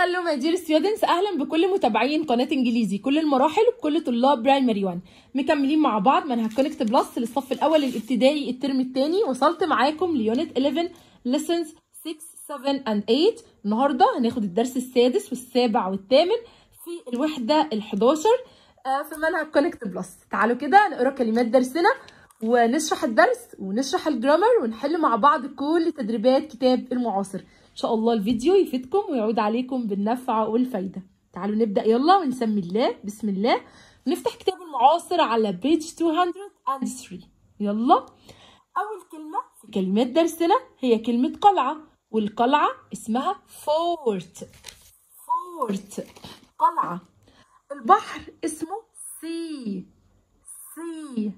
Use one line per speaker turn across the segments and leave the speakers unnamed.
هلو ماي دير ستودنتس اهلا بكل متابعين قناه انجليزي كل المراحل وبكل طلاب برايمري 1 مكملين مع بعض منهج كونكت بلس للصف الاول الابتدائي الترم الثاني وصلت معاكم ليونت 11 lessons 6 7 and 8 النهارده هناخد الدرس السادس والسابع والثامن في الوحده ال11 في منهج كونكت بلس تعالوا كده نقرا كلمات درسنا ونشرح الدرس ونشرح الجرامر ونحل مع بعض كل تدريبات كتاب المعاصر ان شاء الله الفيديو يفيدكم ويعود عليكم بالنفع والفايده تعالوا نبدا يلا ونسمي الله بسم الله ونفتح كتاب المعاصر على بيج 203 يلا اول كلمه في كلمات درسنا هي كلمه قلعه والقلعه اسمها فورت فورت قلعه البحر اسمه سي سي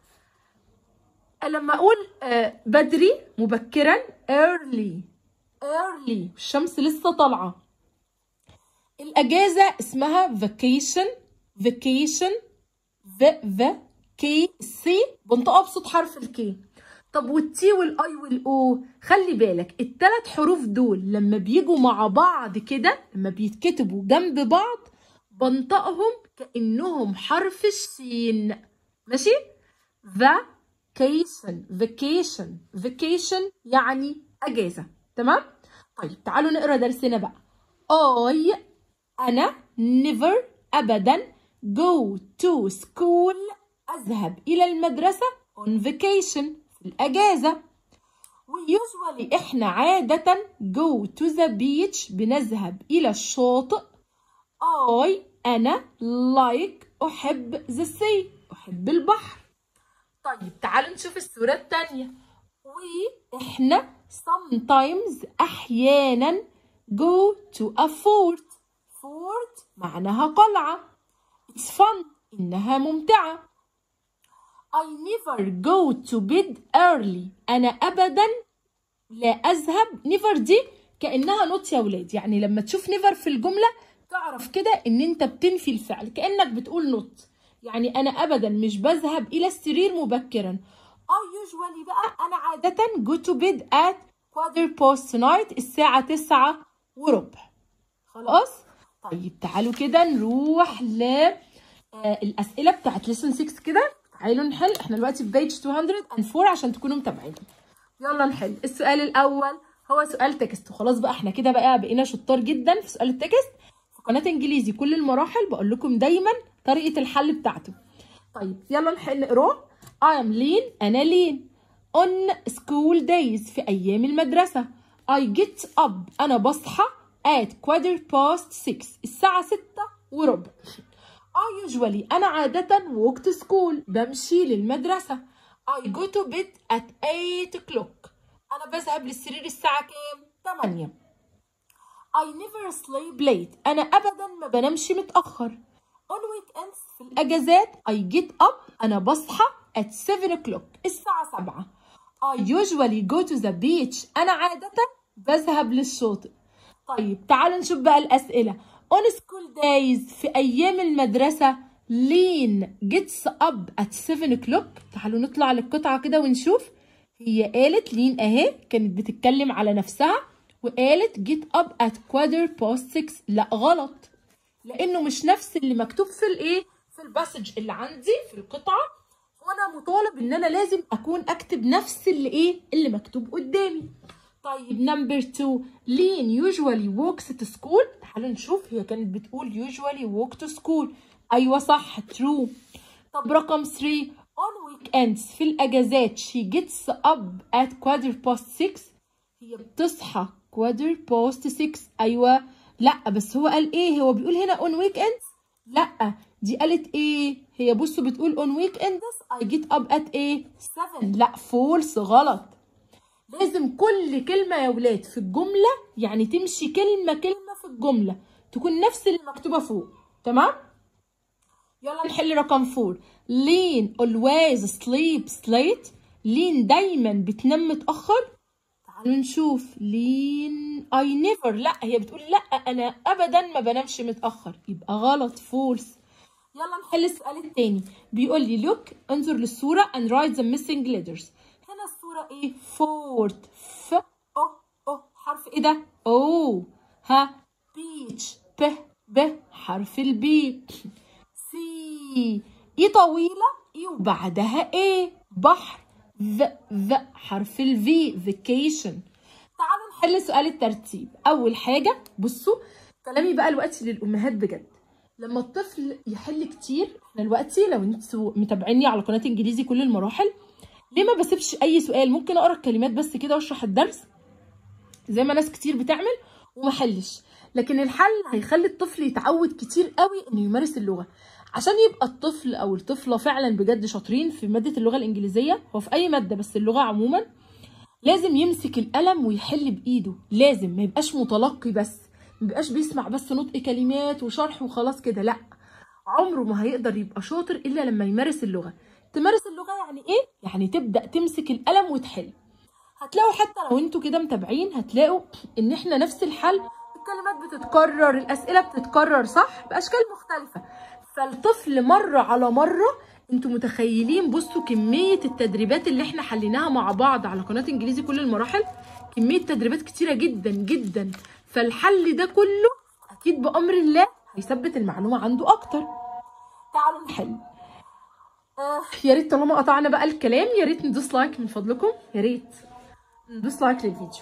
لما اقول بدري مبكرا early early الشمس لسه طالعه الاجازه اسمها vacation vacation v v k c بنطقها بصوت حرف الكي طب والتي والاي والاو خلي بالك الثلاث حروف دول لما بيجوا مع بعض كده لما بيتكتبوا جنب بعض بنطقهم كانهم حرف السين ماشي vacation vacation vacation يعني اجازه تمام طيب تعالوا نقرا درسنا بقى I أنا never أبدا go to school أذهب إلى المدرسة on vacation في الأجازة ويوجوالي إحنا عادة go to the beach بنذهب إلى الشاطئ I أنا like أحب the sea أحب البحر طيب تعالوا نشوف الصورة التانية وإحنا sometimes أحيانا go to a fort fort معناها قلعة it's fun إنها ممتعة I never go to bed early أنا أبدا لا أذهب never دي كأنها نوت يا ولاد يعني لما تشوف never في الجملة تعرف كده إن أنت بتنفي الفعل كأنك بتقول نوت يعني أنا أبدا مش بذهب إلى السرير مبكرا I usually بقى أنا عادة go to bed at quarter past night الساعة تسعة وربع خلاص طيب تعالوا كده نروح ل آه الأسئلة بتاعت lesson 6 كده تعالوا نحل احنا دلوقتي في page 204 عشان تكونوا متابعين يلا نحل السؤال الأول هو سؤال تكست وخلاص بقى احنا كده بقى بقينا شطار جدا في سؤال التكست في قناة انجليزي كل المراحل بقول لكم دايما طريقة الحل بتاعته طيب يلا نحل نقراه I am lean أنا lean on school days في أيام المدرسة I get up أنا بصحى at quarter past six الساعة ستة وربع I usually أنا عادة walk to school بمشي للمدرسة I go to bed at 8 o'clock أنا بذهب للسرير الساعة كام؟ 8 I never sleep late أنا أبدا ما بنامش متأخر on weekends في الأجازات I get up أنا بصحى at 7 o'clock الساعة 7 I usually go to the beach أنا عادة بذهب للشاطئ طيب تعالوا نشوف بقى الأسئلة on school days في أيام المدرسة لين gets up at 7 o'clock تعالوا نطلع للقطعة كده ونشوف هي قالت لين أهي كانت بتتكلم على نفسها وقالت get up at quarter past 6 لا غلط لأنه مش نفس اللي مكتوب في الإيه في الباسج اللي عندي في القطعة وانا مطالب ان انا لازم اكون اكتب نفس اللي ايه اللي مكتوب قدامي طيب نمبر 2 لين يوجوالي ووكس تو سكول تعالوا نشوف هي كانت بتقول يوجوالي ووك تو سكول ايوه صح ترو طب رقم 3 on weekends في الاجازات she gets up at quarter past 6 هي بتصحى quarter past 6 ايوه لا بس هو قال ايه هو بيقول هنا on weekends لا دي قالت ايه هي بصوا بتقول on weekends I get up at ايه 7 لا فولس غلط لازم كل كلمة يا ولاد في الجملة يعني تمشي كلمة كلمة في الجملة تكون نفس اللي مكتوبة فوق تمام يلا نحل رقم 4 لين always sleeps late لين دايما بتنام متأخر تعالوا نشوف لين I never لا هي بتقول لا أنا أبدا ما بنامش متأخر يبقى غلط فولس يلا نحل السؤال التاني بيقول لي look انظر للصورة and write the missing letters هنا الصورة ايه فورت ف او او حرف ايه ده او ها بي beach ب ب حرف البي سي اي طويلة اي وبعدها ايه بحر ف ف حرف الفي vacation تعالوا نحل سؤال الترتيب اول حاجة بصوا كلامي بقى دلوقتي للامهات بجد لما الطفل يحل كتير احنا دلوقتي لو انتوا متابعيني على قناه انجليزي كل المراحل ليه ما بسيبش اي سؤال ممكن اقرا الكلمات بس كده واشرح الدرس زي ما ناس كتير بتعمل وما حلش لكن الحل هيخلي الطفل يتعود كتير قوي انه يمارس اللغه عشان يبقى الطفل او الطفله فعلا بجد شاطرين في ماده اللغه الانجليزيه هو في اي ماده بس اللغه عموما لازم يمسك القلم ويحل بايده لازم ما يبقاش متلقي بس ما يبقاش بيسمع بس نطق كلمات وشرح وخلاص كده لا عمره ما هيقدر يبقى شاطر الا لما يمارس اللغه تمارس اللغه يعني ايه يعني تبدا تمسك القلم وتحل هتلاقوا حتى لو انتوا كده متابعين هتلاقوا ان احنا نفس الحل الكلمات بتتكرر الاسئله بتتكرر صح باشكال مختلفه فالطفل مره على مره انتوا متخيلين بصوا كميه التدريبات اللي احنا حليناها مع بعض على قناه انجليزي كل المراحل كميه تدريبات كتيره جدا جدا فالحل ده كله اكيد بامر الله هيثبت المعلومه عنده اكتر تعالوا نحل آه يا ريت طالما قطعنا بقى الكلام يا ريت ندوس لايك من فضلكم يا ريت ندوس لايك للفيديو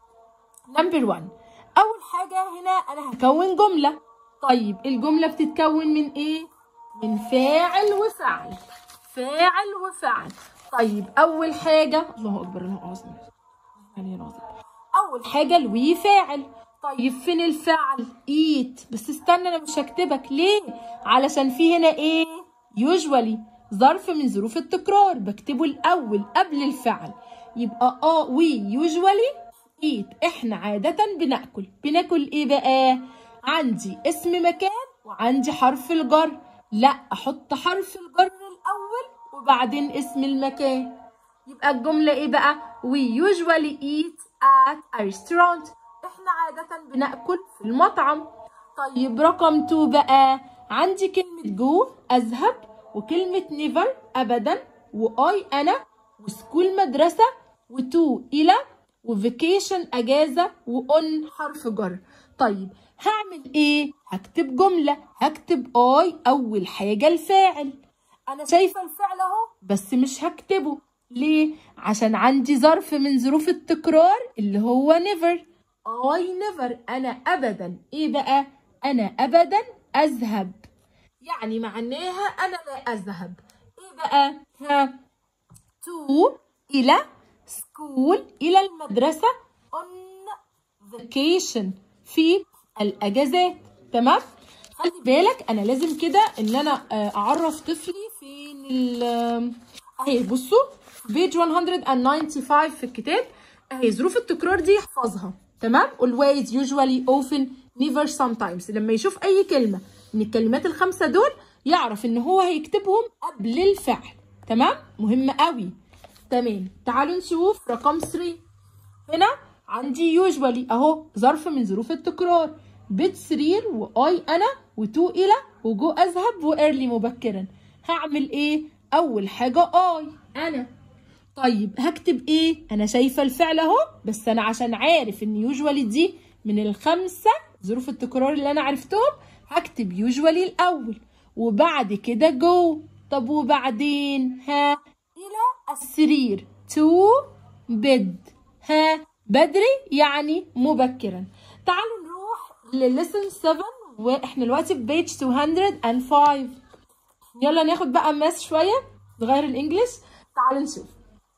نمبر 1 اول حاجه هنا انا هكون جمله طيب الجمله بتتكون من ايه من فاعل وفعل فاعل وفعل طيب اول حاجه الله اكبر الله اعظم علي العظيم اول حاجه الوي فاعل طيب فين الفعل ايت بس استنى انا مش هكتبك ليه علشان في هنا ايه يوجوالي ظرف من ظروف التكرار بكتبه الاول قبل الفعل يبقى اه وي يوجوالي ايت احنا عادة بناكل بناكل ايه بقى عندي اسم مكان وعندي حرف الجر لا احط حرف الجر الاول وبعدين اسم المكان يبقى الجملة ايه بقى we usually eat at a restaurant احنا عادة بناكل في المطعم طيب رقم 2 بقى عندي كلمة جو اذهب وكلمة never ابدا واي انا وسكول مدرسة وتو الى وفيكيشن اجازة واون حرف جر طيب هعمل ايه هكتب جملة هكتب اي اول حاجة الفاعل انا شايفة الفعل اهو بس مش هكتبه ليه عشان عندي ظرف من ظروف التكرار اللي هو never I never أنا أبدا إيه بقى؟ أنا أبدا أذهب يعني معناها أنا لا أذهب إيه بقى؟ ها to إلى school إلى المدرسة on vacation في الأجازات تمام؟ خلي بالك أنا لازم كده إن أنا أعرف طفلي فين ال أهي بصوا بيج 195 في الكتاب أهي ظروف التكرار دي يحفظها تمام always usually often never sometimes لما يشوف اي كلمه من الكلمات الخمسه دول يعرف ان هو هيكتبهم قبل الفعل تمام مهم قوي تمام تعالوا نشوف رقم 3 هنا عندي usually اهو ظرف من ظروف التكرار بيت سرير واي انا وتو الى وجو اذهب وايرلي مبكرا هعمل ايه اول حاجه اي انا طيب هكتب ايه انا شايفه الفعل اهو بس انا عشان عارف ان يوجوالي دي من الخمسه ظروف التكرار اللي انا عرفتهم هكتب يوجوالي الاول وبعد كده جو طب وبعدين ها الى السرير تو بيد ها بدري يعني مبكرا تعالوا نروح للسن 7 واحنا دلوقتي في بيج 205 يلا ناخد بقى ماس شويه نغير الانجليش تعالوا نشوف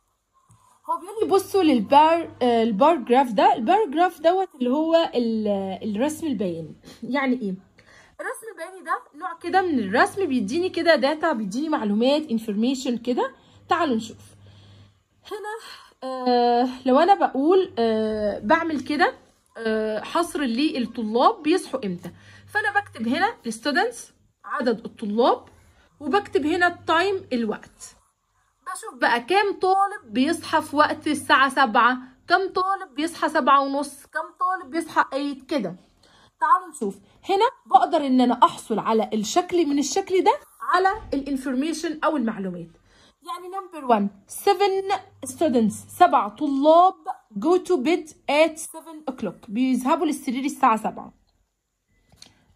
هو بيقول لي بصوا للبار آه البار جراف ده البار جراف دوت اللي هو الرسم البياني يعني ايه الرسم البياني ده نوع كده من الرسم بيديني كده داتا بيديني معلومات انفورميشن كده تعالوا نشوف هنا آه لو انا بقول آه بعمل كده آه حصر للطلاب بيصحوا امتى فانا بكتب هنا الستودنتس عدد الطلاب وبكتب هنا التايم الوقت بشوف بقى كام طالب بيصحى في وقت الساعة سبعة كم طالب بيصحى سبعة ونص كم طالب بيصحى ايت كده تعالوا نشوف هنا بقدر ان انا احصل على الشكل من الشكل ده على الانفورميشن او المعلومات يعني نمبر 1 7 students سبع طلاب go to bed at 7 o'clock بيذهبوا للسرير الساعة 7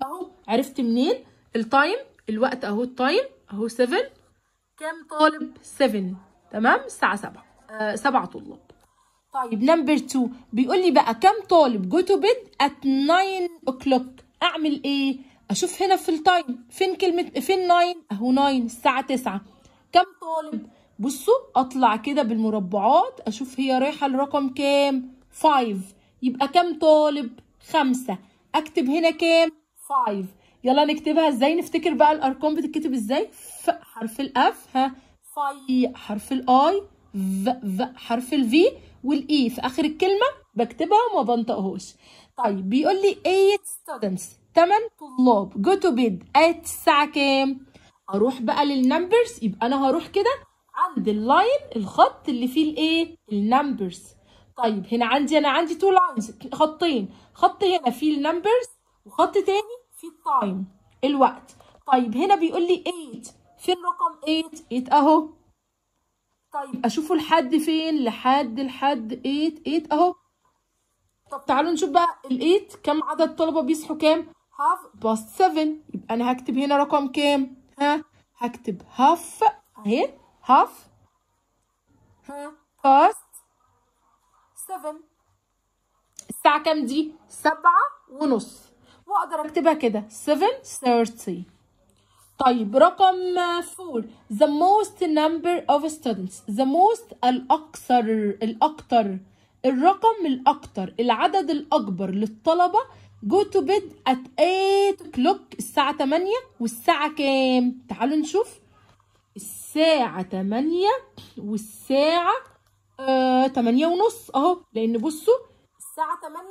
اهو عرفت منين التايم الوقت اهو التايم اهو 7 كام طالب 7 تمام الساعه 7 آه 7 طلاب طيب نمبر 2 بيقول لي بقى كام طالب جو تو بيد ات 9 o'clock اعمل ايه اشوف هنا في التايم فين كلمه فين 9 اهو 9 الساعه 9 كام طالب بصوا اطلع كده بالمربعات اشوف هي رايحه لرقم كام 5 يبقى كام طالب خمسة اكتب هنا كام 5 يلا نكتبها ازاي نفتكر بقى الارقام بتتكتب ازاي ف حرف الاف ها في حرف الاي ف ف حرف الفي والاي في اخر الكلمه بكتبها وما بنطقهاش طيب بيقول لي 8 students 8 طلاب جو تو بيد at الساعه كام اروح بقى للنمبرز يبقى انا هروح كده عند اللاين الخط اللي فيه الايه النمبرز طيب هنا عندي انا عندي تو لاينز خطين خط هنا فيه النمبرز وخط تاني فيه التايم الوقت طيب هنا بيقول لي 8 فين رقم 8 8 اهو طيب اشوفه لحد فين لحد لحد 8 8 اهو طب تعالوا نشوف بقى ال 8 كم عدد طلبه بيصحوا كام هاف باست 7 يبقى انا هكتب هنا رقم كام ها هكتب هاف اهي هاف ها باست 7 الساعة كام دي؟ سبعة ونص وأقدر أكتبها كده 7:30 طيب رقم 4 the most number of students the most الأكثر الأكثر الرقم الأكثر العدد الأكبر للطلبة go to bed at 8 o'clock الساعة 8 والساعة كام؟ تعالوا نشوف الساعة 8 والساعة آه 8 ونص اهو لأن بصوا الساعة 8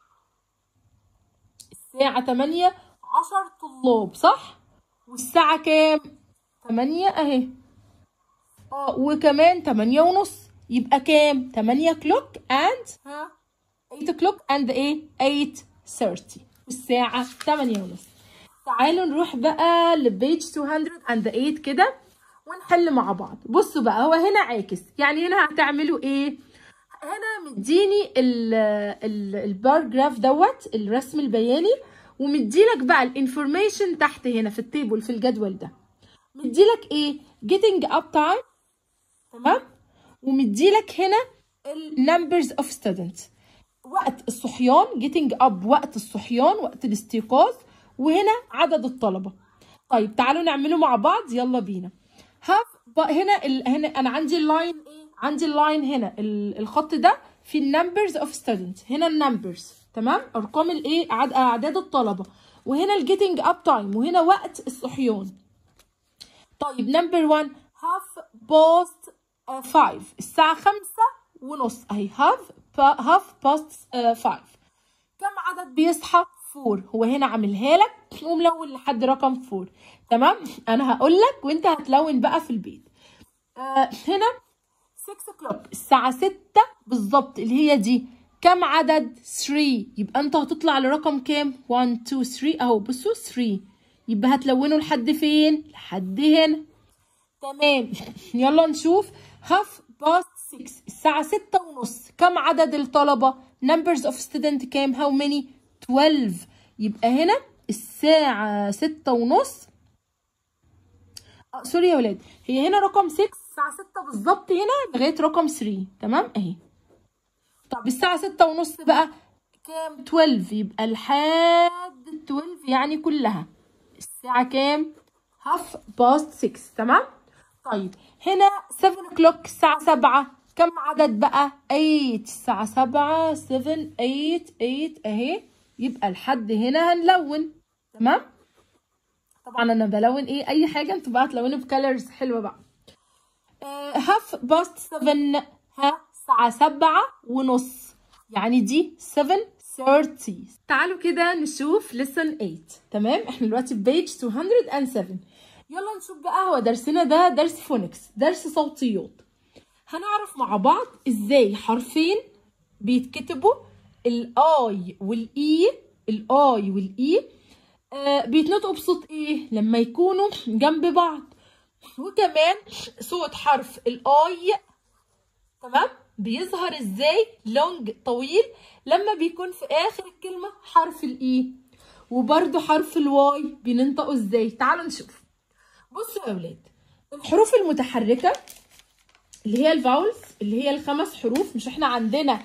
الساعة 8 10 طلاب صح؟ والساعة كام؟ 8 اهي اه وكمان 8 ونص يبقى كام؟ 8 o'clock and ها 8 o'clock and ايه؟ 8:30 والساعة 8 ونص تعالوا نروح بقى لبيج 208 كده ونحل مع بعض بصوا بقى هو هنا عاكس يعني هنا هتعملوا ايه هنا مديني الباراجراف دوت الرسم البياني ومديلك بقى الانفورميشن تحت هنا في التيبل في الجدول ده مديلك ايه getting up time تمام ومديلك هنا النمبرز اوف students وقت الصحيان getting up وقت الصحيان وقت الاستيقاظ وهنا عدد الطلبة طيب تعالوا نعمله مع بعض يلا بينا have هنا ال... هنا انا عندي اللاين ايه عندي اللاين هنا ال... الخط ده في النمبرز اوف students هنا النمبرز تمام ارقام الايه عد... اعداد الطلبة وهنا الجيتنج اب تايم وهنا وقت الصحيان طيب نمبر 1 half past 5 الساعة خمسة ونص اهي half half past 5 كم عدد بيصحى 4 هو هنا عاملها لك وملون لحد رقم 4 تمام انا هقول لك وانت هتلون بقى في البيت آه هنا 6 o'clock الساعة 6 بالظبط اللي هي دي كم عدد 3 يبقى انت هتطلع لرقم كام 1 2 3 اهو بصوا 3 يبقى هتلونه لحد فين لحد هنا تمام يلا نشوف هاف باست 6 الساعة 6 ونص كم عدد الطلبة numbers of student كام how many 12 يبقى هنا الساعة 6 ونص آه سوري يا ولاد هي هنا رقم 6 الساعة 6 بالظبط هنا لغاية رقم 3 تمام اهي طب الساعة 6 ونص بقى كام 12 يبقى لحد 12 يعني كلها الساعة كام هاف باست 6 تمام طيب هنا 7 o'clock الساعة 7 كم عدد بقى 8 الساعة 7 7 8 8 اهي يبقى لحد هنا هنلون تمام طبعا انا بلون ايه اي حاجه انتوا بقى تلونوا بكالرز حلوه بقى هاف باست 7 ها الساعه 7 ونص يعني دي 7 30 تعالوا كده نشوف lesson 8 تمام احنا دلوقتي في بيج 207 يلا نشوف بقى هو درسنا ده درس فونكس درس صوتيات هنعرف مع بعض ازاي حرفين بيتكتبوا الاي والاي الاي والاي آه بيتنطقوا بصوت ايه لما يكونوا جنب بعض وكمان صوت حرف الاي تمام بيظهر ازاي لونج طويل لما بيكون في اخر الكلمه حرف الاي وبرده حرف الواي بننطقه ازاي تعالوا نشوف بصوا يا ولاد الحروف المتحركة اللي هي الفاولز اللي هي الخمس حروف مش احنا عندنا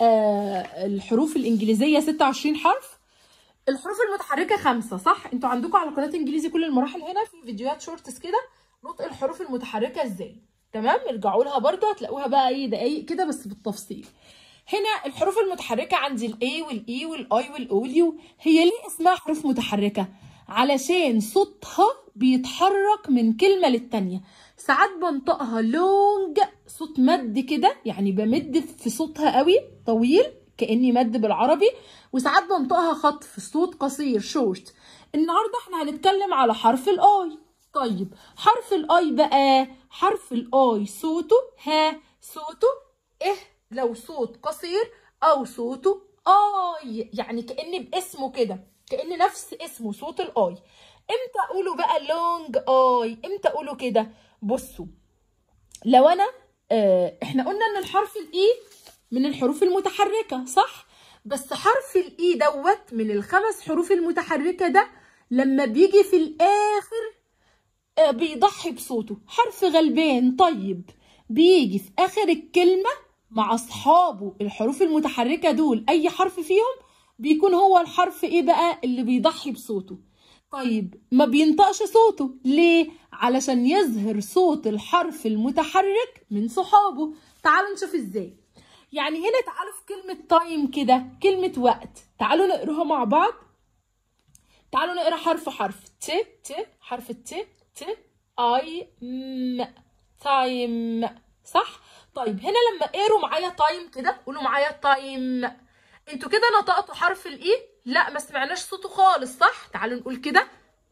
آه الحروف الإنجليزية 26 حرف الحروف المتحركة خمسة صح؟ انتوا عندكم على قناة انجليزي كل المراحل هنا في فيديوهات شورتس كده نطق الحروف المتحركة ازاي تمام؟ ارجعوا لها برضه هتلاقوها بقى ايه دقايق كده بس بالتفصيل هنا الحروف المتحركة عندي الاي والاي والاي والاو واليو هي ليه اسمها حروف متحركة؟ علشان صوتها بيتحرك من كلمة للتانية ساعات بنطقها لونج صوت مد كده يعني بمد في صوتها قوي طويل كأني مد بالعربي وساعات بنطقها خطف صوت قصير شورت النهاردة احنا هنتكلم على حرف الاي طيب حرف الاي بقى حرف الاي صوته ها صوته ايه لو صوت قصير او صوته اي يعني كأن باسمه كده كأن نفس اسمه صوت الاي امتى اقوله بقى لونج اي امتى اقوله كده بصوا لو انا اه احنا قلنا ان الحرف الاي من الحروف المتحركه صح بس حرف الاي دوت من الخمس حروف المتحركه ده لما بيجي في الاخر اه بيضحي بصوته حرف غلبان طيب بيجي في اخر الكلمه مع اصحابه الحروف المتحركه دول اي حرف فيهم بيكون هو الحرف ايه بقى اللي بيضحي بصوته طيب ما بينطقش صوته ليه علشان يظهر صوت الحرف المتحرك من صحابه تعالوا نشوف ازاي يعني هنا تعالوا في كلمة تايم كده كلمة وقت تعالوا نقراها مع بعض تعالوا نقرا حرف حرف ت ت حرف الت ت اي م تايم صح طيب هنا لما قروا معايا تايم كده قولوا معايا تايم انتوا كده نطقتوا حرف الاي لا ما سمعناش صوته خالص صح تعالوا نقول كده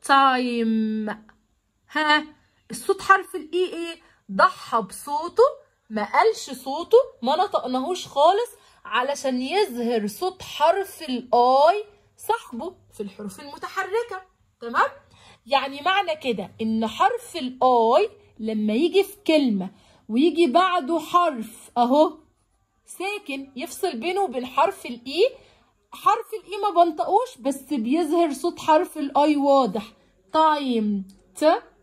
تايم ها الصوت حرف الاي ايه ضحى بصوته ما قالش صوته ما نطقناهوش خالص علشان يظهر صوت حرف الاي صاحبه في الحروف المتحركه تمام يعني معنى كده ان حرف الاي لما يجي في كلمه ويجي بعده حرف اهو ساكن يفصل بينه وبين حرف الاي حرف الاي ما بنطقوش بس بيظهر صوت حرف الاي واضح تايم ت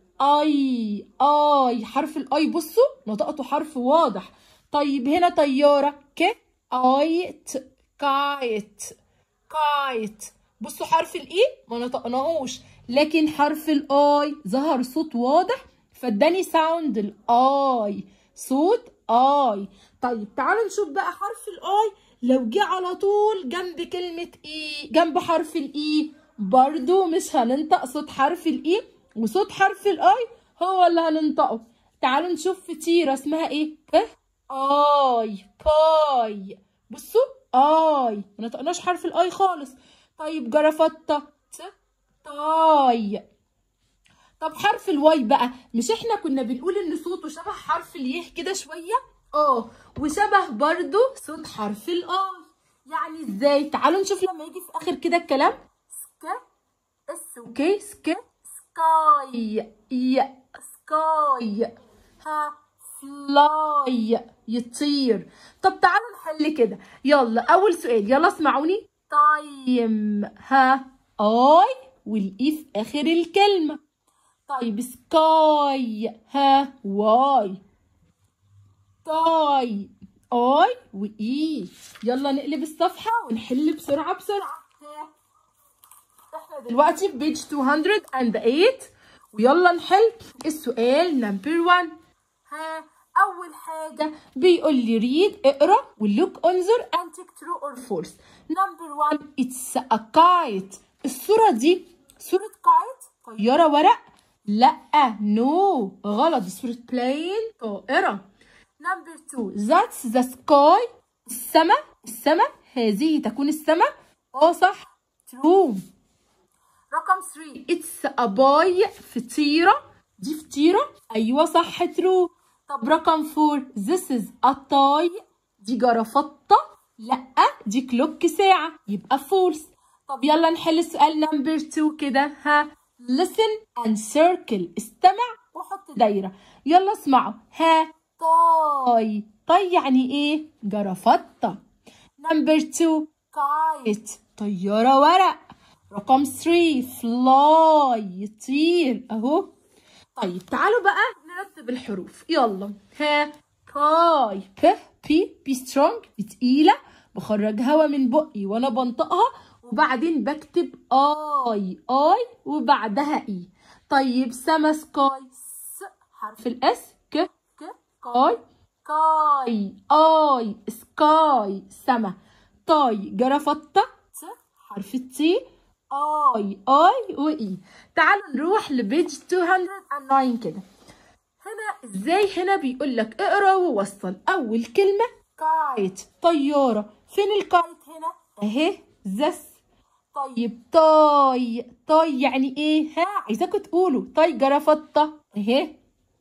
اي اي حرف الاي بصوا نطقته حرف واضح طيب هنا طياره ك اي ت كايت كايت بصوا حرف الاي ما نطقناهوش لكن حرف الاي ظهر صوت واضح فاداني ساوند الاي صوت اي طيب تعالوا نشوف بقى حرف الاي لو جه على طول جنب كلمة اي جنب حرف الاي برضو مش هننطق صوت حرف الاي وصوت حرف الاي هو اللي هننطقه تعالوا نشوف فطيرة اسمها ايه ب اي باي بصوا اي ما نطقناش حرف الاي خالص طيب جرافطة ت تاي طب حرف الواي بقى مش احنا كنا بنقول ان صوته شبه حرف اليه كده شويه اه وشبه برضو صوت حرف الاي يعني ازاي تعالوا نشوف لما يجي في اخر كده الكلام سك اس اوكي سك سكاي يا سكاي ها فلاي يطير طب تعالوا نحل كده يلا اول سؤال يلا اسمعوني تايم ها اي والاي في اخر الكلمه طيب سكاي ها واي تاي اي واي يلا نقلب الصفحه ونحل بسرعه بسرعه احنا دلوقتي في بيج 208 ويلا نحل السؤال نمبر 1 ها اول حاجه بيقول لي ريد اقرا ولوك انظر and take true or false نمبر 1 it's a kite الصوره دي صوره كايت طياره ورق لا نو no. غلط دي صورة بلين طائرة نمبر 2 ذاتس ذا سكاي السماء السماء هذه تكون السماء اه صح ترو رقم 3 اتس ا باي فطيرة دي فطيرة ايوه صح ترو طب رقم 4 this is a tie دي جرافطة لا دي كلوك ساعة يبقى فولس طب يلا نحل السؤال نمبر 2 كده ها listen and circle استمع وحط دايرة يلا اسمعوا ها طاي طاي يعني ايه جرافطة نمبر 2 كايت طيارة ورق رقم 3 fly يطير اهو طيب تعالوا بقى نرتب الحروف يلا ها كاي ب بي بي سترونج تقيلة بخرج هوا من بقي وانا بنطقها وبعدين بكتب اي اي وبعدها اي طيب سما سكاي س حرف الاس ك ك كاي كاي اي سكاي سما طاي جرافطة ت حرف التي اي اي واي تعالوا نروح لبيج 209 كده هنا ازاي هنا بيقول لك اقرا ووصل اول كلمه كايت طياره فين الكايت هنا اهي زس طيب طاي طاي يعني ايه ها عايزاكم تقولوا طاي جرافطه اهي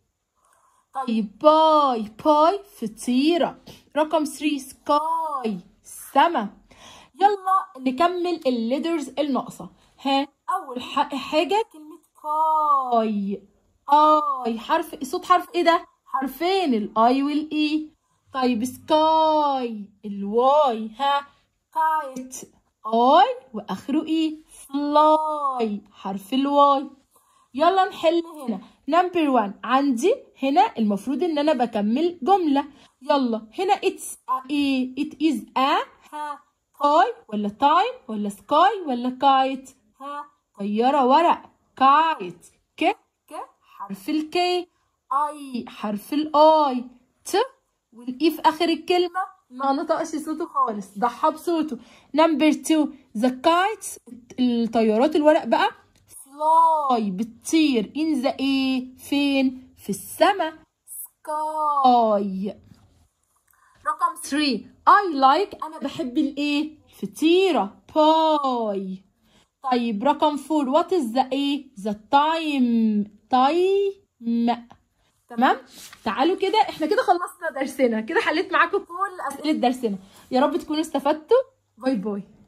طيب باي باي فطيره رقم 3 سكاي سما يلا نكمل الليدرز الناقصه ها اول حاجه كلمه كاي اي حرف صوت حرف ايه ده حرفين الاي والاي طيب سكاي الواي ها كايت اي واخره اي فلاي حرف الواي يلا نحل هنا نمبر 1 عندي هنا المفروض ان انا بكمل جمله يلا هنا اتس ايه ات از ا ها كاي ولا تايم ولا سكاي ولا كايت ها طياره ورق كايت ك ك حرف الكي اي حرف الاي ت والاي في اخر الكلمه ما نطقش صوته خالص ضحى بصوته نمبر 2 ذا كايتس الطيارات الورق بقى فلاي بتطير ان ذا ايه فين في السما سكاي رقم 3 اي لايك انا بحب الايه الفطيره باي طيب رقم 4 وات از ذا ايه ذا تايم تايم تمام تعالوا كده احنا كده خلصنا درسنا كده حليت معاكم كل اسئله درسنا يا رب تكونوا استفدتوا باي باي